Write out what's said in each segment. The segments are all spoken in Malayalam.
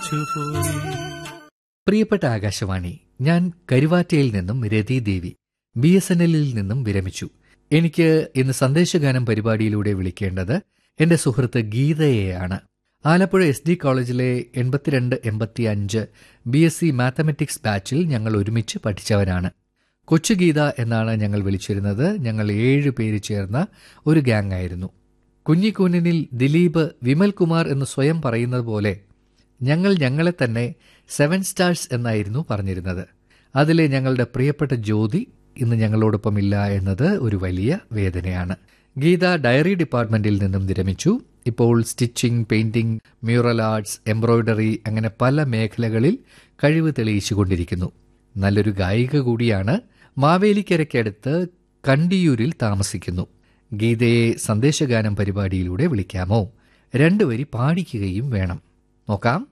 മരിച്ചുപോയി പ്രിയപ്പെട്ട ആകാശവാണി ഞാൻ കരുവാറ്റയിൽ നിന്നും Rathi Devi B S N എല്ലിൽ നിന്നും വിരമിച്ചു എനിക്ക് ഇന്ന് സന്ദേശഗാനം പരിപാടിയിലൂടെ വിളിക്കേണ്ടത് എന്റെ സുഹൃത്ത് ഗീതയെയാണ് ആലപ്പുഴ എസ് ഡി കോളേജിലെ എൺപത്തിരണ്ട് എൺപത്തി അഞ്ച് ബി എസ് സി മാത്തമെറ്റിക്സ് ബാച്ചിൽ ഞങ്ങൾ ഒരുമിച്ച് പഠിച്ചവരാണ് കൊച്ചുഗീത എന്നാണ് ഞങ്ങൾ വിളിച്ചിരുന്നത് ഞങ്ങൾ ഏഴ് പേര് ചേർന്ന ഒരു ഗ്യാങ് ആയിരുന്നു കുഞ്ഞിക്കൂനിനിൽ ദിലീപ് വിമൽ കുമാർ എന്ന് സ്വയം പറയുന്നത് പോലെ ഞങ്ങൾ ഞങ്ങളെ തന്നെ സെവൻ സ്റ്റാർസ് എന്നായിരുന്നു പറഞ്ഞിരുന്നത് അതിലെ ഞങ്ങളുടെ പ്രിയപ്പെട്ട ജ്യോതി ഇന്ന് ഞങ്ങളോടൊപ്പം ഇല്ല എന്നത് ഒരു വലിയ വേദനയാണ് ഗീത ഡയറി ഡിപ്പാർട്ട്മെന്റിൽ നിന്നും വിരമിച്ചു ഇപ്പോൾ stitching painting mural arts embroidery അങ്ങനെ പല മേഖലകളിൽ കഴിവ് തെളിയിച്ചുകൊണ്ടിരിക്കുന്നു നല്ലൊരു ഗായിക കൂടിയാണ് മാവേലിക്കരയ്ക്കടുത്ത് കണ്ടിയൂരിൽ താമസിക്കുന്നു ഗീതയെ സന്ദേശഗാനം പരിപാടിയിലൂടെ വിളിക്കാമോ രണ്ടുവരി പാടിക്കുകയും വേണം നോക്കാം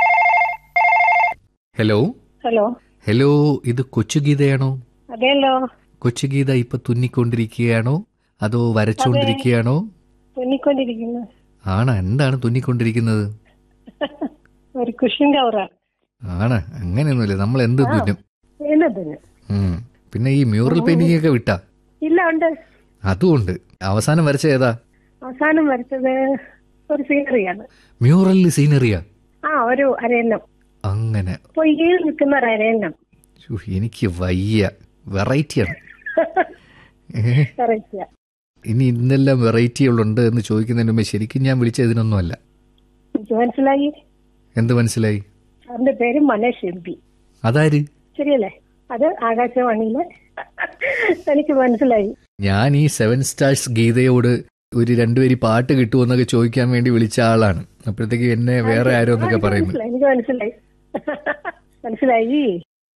ഹലോ ഹലോ ഹലോ ഇത് കൊച്ചുഗീതയാണോ അതെയല്ലോ കൊച്ചുഗീത ഇപ്പൊ തുന്നിക്കൊണ്ടിരിക്കുകയാണോ അതോ വരച്ചുകൊണ്ടിരിക്കുകയാണോ തുന്നിക്കൊണ്ടിരിക്കുന്നു ആണ് എന്താണ് തുന്നിക്കൊണ്ടിരിക്കുന്നത് ഒരു കുഷൻ കവറാണ് ആണ് അങ്ങനെയൊന്നുമില്ല നമ്മൾ എന്ത് തുന്നും എന്നതിന് ഉം. പിന്നെ ഈ മ്യൂറൽ പെയിന്റിംഗ് ഒക്കെ വിട്ടാ ഇല്ല ഉണ്ട് അതുകൊണ്ട് അവസാനം വരച്ച ഏതാ അവസാനം വരച്ചത് ഒരു സീനറിയാണ് മ്യൂറലിൽ സീനറിയാ ആ ഒരു അരയന്നം അങ്ങനെ പൊയ്യയിൽ നിൽക്കുന്ന ഒരു അരയന്നം ശ്ശോ, എനിക്ക് വയ്യ വെറൈറ്റിയാണ് ഏ, കറക്റ്റ് ഇനി ഇന്നെല്ലാം വെറൈറ്റികളുണ്ട് എന്ന് ചോദിക്കുന്നതിന് മുമ്പ് ശരിക്കും ഞാൻ വിളിച്ച ഇതിനൊന്നുമല്ല എനിക്ക് മനസ്സിലായി എന്ത് മനസ്സിലായി അതിന്റെ പേര് മനേഷ് എം പി അതാര് ശരിയല്ലേ അത് ആകാശവാണിയിലെ എനിക്ക് മനസ്സിലായി ഞാൻ ഈ സെവൻ സ്റ്റാർസ് ഗീതയോട് ഒരു രണ്ടുപേരി പാട്ട് കിട്ടുമെന്നൊക്കെ ചോദിക്കാൻ വേണ്ടി വിളിച്ച ആളാണ് അപ്പോഴത്തേക്ക് എന്നെ വേറെ ആരോ എന്നൊക്കെ പറയുന്നു മനസ്സിലായി എനിക്ക് മനസ്സിലായി മനസ്സിലായി